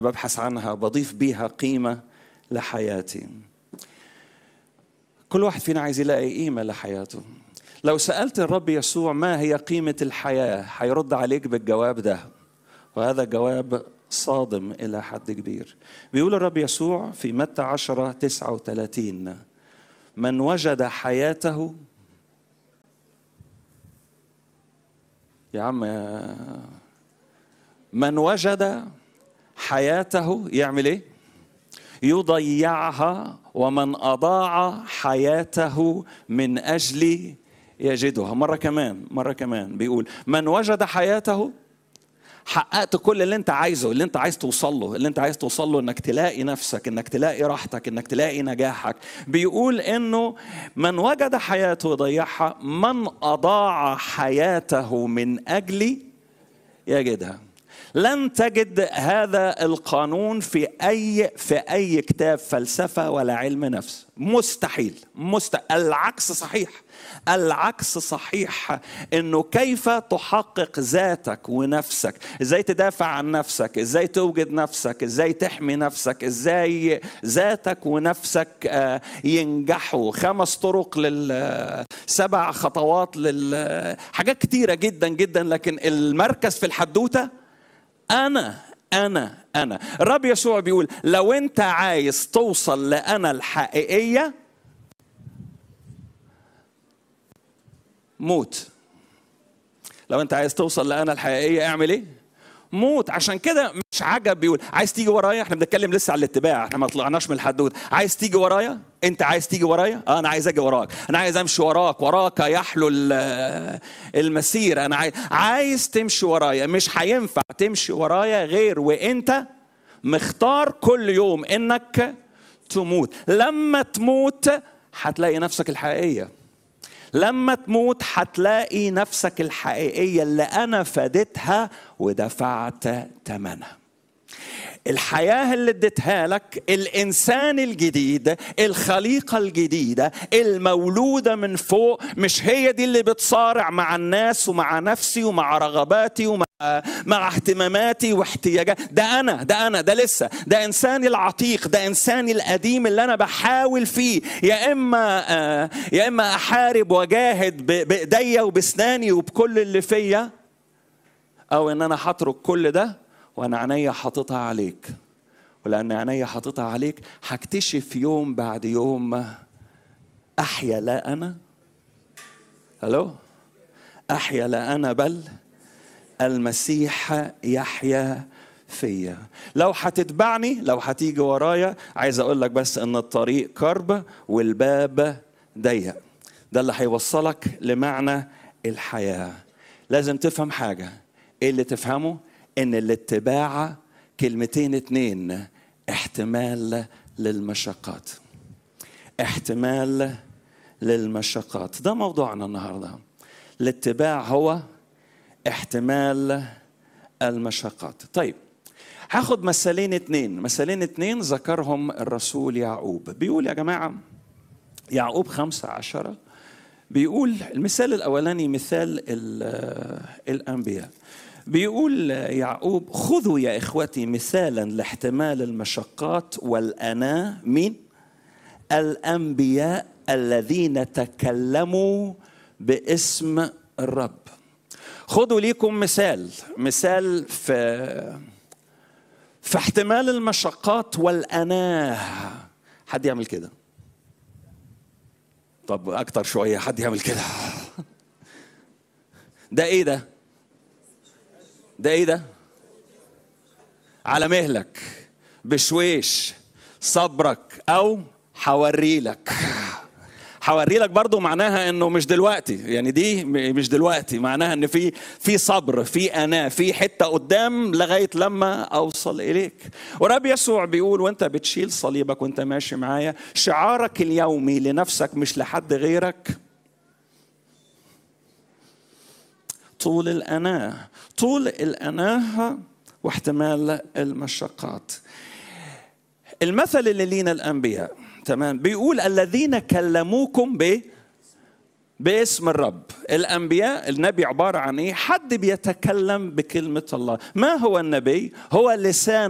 ببحث عنها بضيف بيها قيمة لحياتي كل واحد فينا عايز يلاقي قيمة لحياته لو سألت الرب يسوع ما هي قيمة الحياة هيرد عليك بالجواب ده وهذا جواب صادم إلى حد كبير بيقول الرب يسوع في متى عشرة تسعة وثلاثين من وجد حياته يا عم يا من وجد حياته يعمل ايه يضيعها ومن اضاع حياته من اجل يجدها مره كمان مره كمان بيقول من وجد حياته حققت كل اللي انت عايزه اللي انت عايز توصل له اللي انت عايز توصل له انك تلاقي نفسك انك تلاقي راحتك انك تلاقي نجاحك بيقول انه من وجد حياته وضيعها من اضاع حياته من اجل يجدها لن تجد هذا القانون في اي في اي كتاب فلسفه ولا علم نفس مستحيل مستحيل العكس صحيح العكس صحيح انه كيف تحقق ذاتك ونفسك ازاي تدافع عن نفسك ازاي توجد نفسك ازاي تحمي نفسك ازاي ذاتك ونفسك ينجحوا خمس طرق لل سبع خطوات لل حاجات كتيره جدا جدا لكن المركز في الحدوته انا انا انا الرب يسوع بيقول لو انت عايز توصل لانا الحقيقيه موت لو انت عايز توصل لانا الحقيقيه اعمل ايه موت عشان كده مش عجب بيقول عايز تيجي ورايا احنا بنتكلم لسه على الاتباع احنا ما طلعناش من الحدود عايز تيجي ورايا انت عايز تيجي ورايا اه انا عايز اجي وراك انا عايز امشي وراك وراك يحلو المسير انا عايز عايز تمشي ورايا مش هينفع تمشي ورايا غير وانت مختار كل يوم انك تموت لما تموت هتلاقي نفسك الحقيقيه لما تموت هتلاقي نفسك الحقيقية اللي أنا فادتها ودفعت ثمنها الحياة اللي اديتها لك الإنسان الجديد الخليقة الجديدة المولودة من فوق مش هي دي اللي بتصارع مع الناس ومع نفسي ومع رغباتي ومع مع اهتماماتي واحتياجاتي ده أنا ده أنا ده لسه ده إنساني العتيق ده إنساني القديم اللي أنا بحاول فيه يا إما يا إما أحارب وأجاهد بإيديا وبسناني وبكل اللي فيا أو إن أنا هترك كل ده وانا عينيا حاططها عليك ولان عينيا حاططها عليك هكتشف يوم بعد يوم احيا لا انا الو احيا لا انا بل المسيح يحيا فيا لو هتتبعني لو هتيجي ورايا عايز اقول لك بس ان الطريق كرب والباب ضيق ده اللي هيوصلك لمعنى الحياه لازم تفهم حاجه ايه اللي تفهمه ان الاتباع كلمتين اتنين احتمال للمشقات احتمال للمشقات ده موضوعنا النهارده الاتباع هو احتمال المشقات طيب هاخد مثالين اتنين مثالين اتنين ذكرهم الرسول يعقوب بيقول يا جماعة يعقوب خمسة عشرة بيقول المثال الأولاني مثال الأنبياء بيقول يعقوب خذوا يا اخوتي مثالا لاحتمال المشقات والاناه مين الانبياء الذين تكلموا باسم الرب خذوا ليكم مثال مثال في في احتمال المشقات والاناه حد يعمل كده طب اكتر شويه حد يعمل كده ده ايه ده ده ايه ده على مهلك بشويش صبرك او حوري لك حوري لك برضو معناها انه مش دلوقتي يعني دي مش دلوقتي معناها ان في في صبر في انا في حته قدام لغايه لما اوصل اليك ورب يسوع بيقول وانت بتشيل صليبك وانت ماشي معايا شعارك اليومي لنفسك مش لحد غيرك طول الأناة طول الأناة واحتمال المشقات المثل اللي لينا الأنبياء تمام بيقول الذين كلموكم ب باسم الرب الأنبياء النبي عبارة عن إيه حد بيتكلم بكلمة الله ما هو النبي هو لسان